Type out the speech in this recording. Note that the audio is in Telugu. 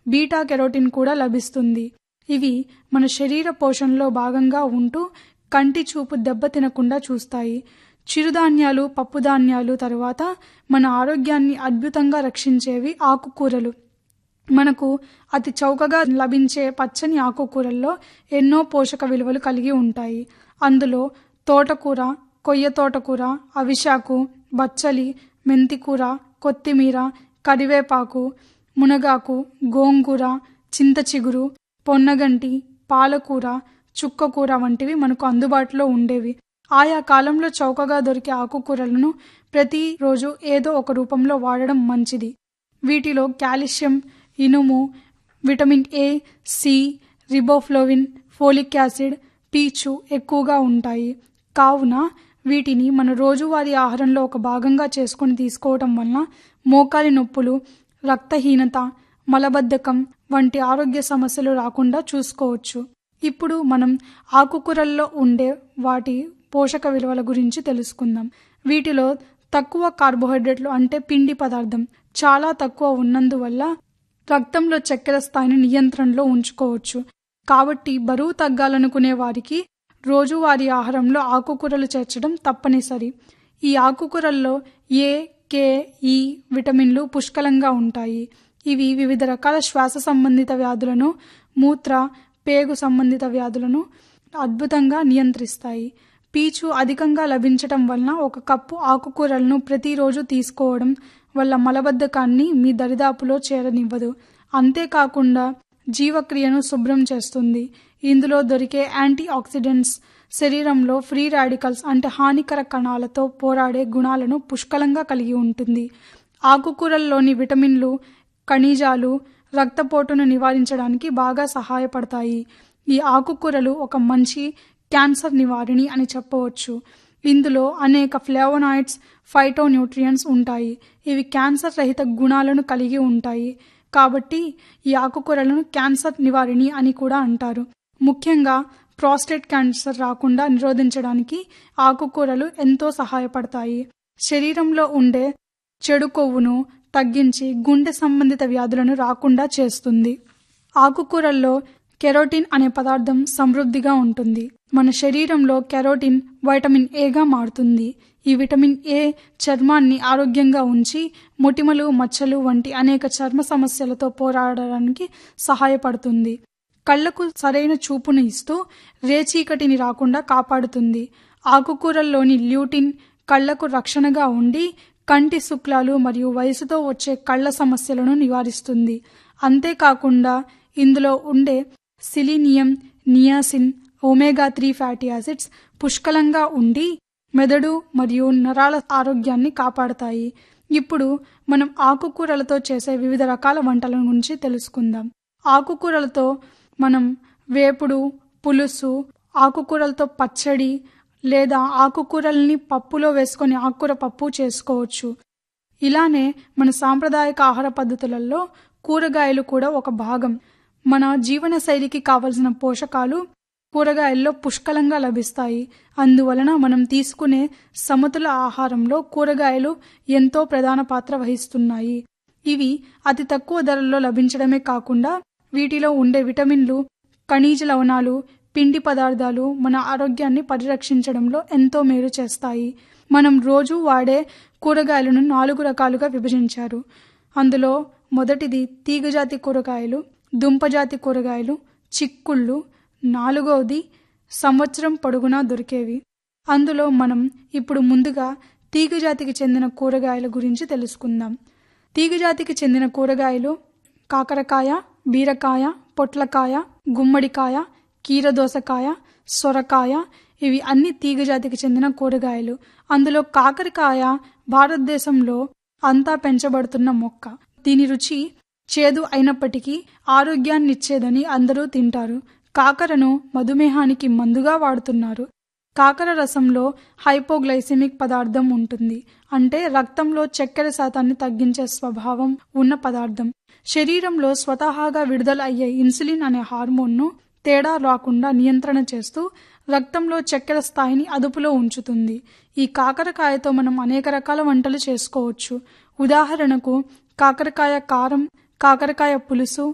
బీటా కెరోటిన్ కూడా లభిస్తుంది ఇవి మన శరీర పోషణలో భాగంగా ఉంటూ కంటి చూపు దెబ్బతినకుండా చూస్తాయి చిరుధాన్యాలు పప్పుధాన్యాలు తరువాత మన ఆరోగ్యాన్ని అద్భుతంగా రక్షించేవి ఆకుకూరలు మనకు అతి చౌకగా లభించే పచ్చని ఆకుకూరల్లో ఎన్నో పోషక విలువలు కలిగి ఉంటాయి అందులో తోటకూర కొయ్య తోటకూర అవిశాకు బచ్చలి మెంతికూర కొత్తిమీర కరివేపాకు మునగాకు గోంగూర చింత చిగురు పొన్నగంటి పాలకూర చుక్కకూర వంటివి మనకు అందుబాటులో ఉండేవి ఆయా కాలంలో చౌకగా దొరికే ఆకుకూరలను ప్రతిరోజు ఏదో ఒక రూపంలో వాడడం మంచిది వీటిలో కాల్షియం ఇనుము vitamin A C riboflavin folic acid పీచు ఎక్కువగా ఉంటాయి కావున వీటిని మన రోజువారీ ఆహారంలో ఒక భాగంగా చేసుకొని తీసుకోవటం వలన మోకాలి నొప్పులు రక్తహీనత మలబద్ధకం వంటి ఆరోగ్య సమస్యలు రాకుండా చూసుకోవచ్చు ఇప్పుడు మనం ఆకుకూరల్లో ఉండే వాటి పోషక విలువల గురించి తెలుసుకుందాం వీటిలో తక్కువ కార్బోహైడ్రేట్లు అంటే పిండి పదార్థం చాలా తక్కువ ఉన్నందువల్ల రక్తంలో చక్కెర స్థాయిని నియంత్రణలో ఉంచుకోవచ్చు కాబట్టి బరువు తగ్గాలనుకునే వారికి రోజువారీ ఆహారంలో ఆకుకూరలు చేర్చడం తప్పనిసరి ఈ ఆకుకూరల్లో ఏ కే ఈ విటమిన్లు పుష్కలంగా ఉంటాయి ఇవి వివిధ రకాల శ్వాస సంబంధిత వ్యాధులను మూత్ర పేగు సంబంధిత వ్యాధులను అద్భుతంగా నియంత్రిస్తాయి పీచు అధికంగా లభించటం వలన ఒక కప్పు ఆకుకూరలను ప్రతిరోజు తీసుకోవడం వల్ల మలబద్ధకాన్ని మీ దరిదాపులో చేరనివ్వదు అంతేకాకుండా జీవక్రియను శుభ్రం చేస్తుంది ఇందులో దొరికే యాంటీ ఆక్సిడెంట్స్ శరీరంలో ఫ్రీ రాడికల్స్ అంటే హానికర కణాలతో పోరాడే గుణాలను పుష్కలంగా కలిగి ఉంటుంది ఆకుకూరల్లోని విటమిన్లు ఖనిజాలు రక్తపోటును నివారించడానికి బాగా సహాయపడతాయి ఈ ఆకుకూరలు ఒక మంచి క్యాన్సర్ నివారిణి అని చెప్పవచ్చు ఇందులో అనేక ఫ్లేవనాయిడ్స్ ఫైటోన్యూట్రియంట్స్ ఉంటాయి ఇవి క్యాన్సర్ రహిత గుణాలను కలిగి ఉంటాయి కాబట్టి ఈ ఆకుకూరలను క్యాన్సర్ నివారిణి అని కూడా అంటారు ముఖ్యంగా ప్రాస్టేట్ క్యాన్సర్ రాకుండా నిరోధించడానికి ఆకుకూరలు ఎంతో సహాయపడతాయి శరీరంలో ఉండే చెడు కొవ్వును తగ్గించి గుండె సంబంధిత వ్యాధులను రాకుండా చేస్తుంది ఆకుకూరల్లో కెరోటిన్ అనే పదార్థం సమృద్ధిగా ఉంటుంది మన శరీరంలో కెరోటిన్ వైటమిన్ ఏగా మారుతుంది ఈ విటమిన్ ఏ చర్మాన్ని ఆరోగ్యంగా ఉంచి మొటిమలు మచ్చలు వంటి అనేక చర్మ సమస్యలతో పోరాడడానికి సహాయపడుతుంది కళ్లకు సరైన చూపును ఇస్తూ రేచీకటిని రాకుండా కాపాడుతుంది ఆకుకూరల్లోని ల్యూటిన్ కళ్లకు రక్షణగా ఉండి కంటి శుక్లాలు మరియు వయసుతో వచ్చే కళ్ల సమస్యలను నివారిస్తుంది అంతేకాకుండా ఇందులో ఉండే selenium niacin omega three fatty acids పుష్కలంగా ఉండి మెదడు మరియు నరాల ఆరోగ్యాన్ని కాపాడతాయి ఇప్పుడు మనం ఆకుకూరలతో చేసే వివిధ రకాల వంటల గురించి తెలుసుకుందాం ఆకుకూరలతో మనం వేపుడు పులుసు ఆకుకూరలతో పచ్చడి లేదా ఆకుకూరల్ని పప్పులో వేసుకొని ఆకుకూర పప్పు చేసుకోవచ్చు ఇలానే మన సాంప్రదాయక ఆహార పద్ధతులలో కూరగాయలు కూడా ఒక భాగం మన జీవన శైలికి కావలసిన పోషకాలు కూరగాయల్లో పుష్కలంగా లభిస్తాయి అందువలన మనం తీసుకునే సమతుల ఆహారంలో కూరగాయలు ఎంతో ప్రధాన పాత్ర వహిస్తున్నాయి ఇవి అతి తక్కువ ధరల్లో లభించడమే కాకుండా వీటిలో ఉండే విటమిన్లు ఖనిజ లవణాలు పిండి పదార్థాలు మన ఆరోగ్యాన్ని పరిరక్షించడంలో ఎంతో మేలు చేస్తాయి మనం రోజు వాడే కూరగాయలను నాలుగు రకాలుగా విభజించారు అందులో మొదటిది తీగజాతి కూరగాయలు దుంపజాతి కూరగాయలు చిక్కుళ్ళు నాలుగవది సంవత్సరం పొడుగునా దొరికేవి అందులో మనం ఇప్పుడు ముందుగా తీగజాతికి చెందిన కూరగాయల గురించి తెలుసుకుందాం తీగజాతికి చెందిన కూరగాయలు కాకరకాయ బీరకాయ పొట్లకాయ గుమ్మడికాయ కీరదోసకాయ సొరకాయ ఇవి అన్ని తీగజాతికి చెందిన కూరగాయలు అందులో కాకరకాయ భారతదేశంలో అంతా పెంచబడుతున్న మొక్క దీని రుచి చేదు అయినప్పటికీ ఆరోగ్యాన్నిచ్చేదని అందరూ తింటారు కాకరను మధుమేహానికి మందుగా వాడుతున్నారు కాకర రసంలో హైపోగ్లైసిమిక్ పదార్థం ఉంటుంది అంటే రక్తంలో చక్కెర శాతాన్ని తగ్గించే స్వభావం ఉన్న పదార్థం శరీరంలో స్వతహాగా విడుదల అయ్యే ఇన్సులిన్ అనే హార్మోన్ను తేడా రాకుండా నియంత్రణ చేస్తూ రక్తంలో చక్కెర స్థాయిని అదుపులో ఉంచుతుంది ఈ కాకరకాయతో మనం అనేక రకాల వంటలు చేసుకోవచ్చు ఉదాహరణకు కాకరకాయ కారం కాకరకాయ పులుసు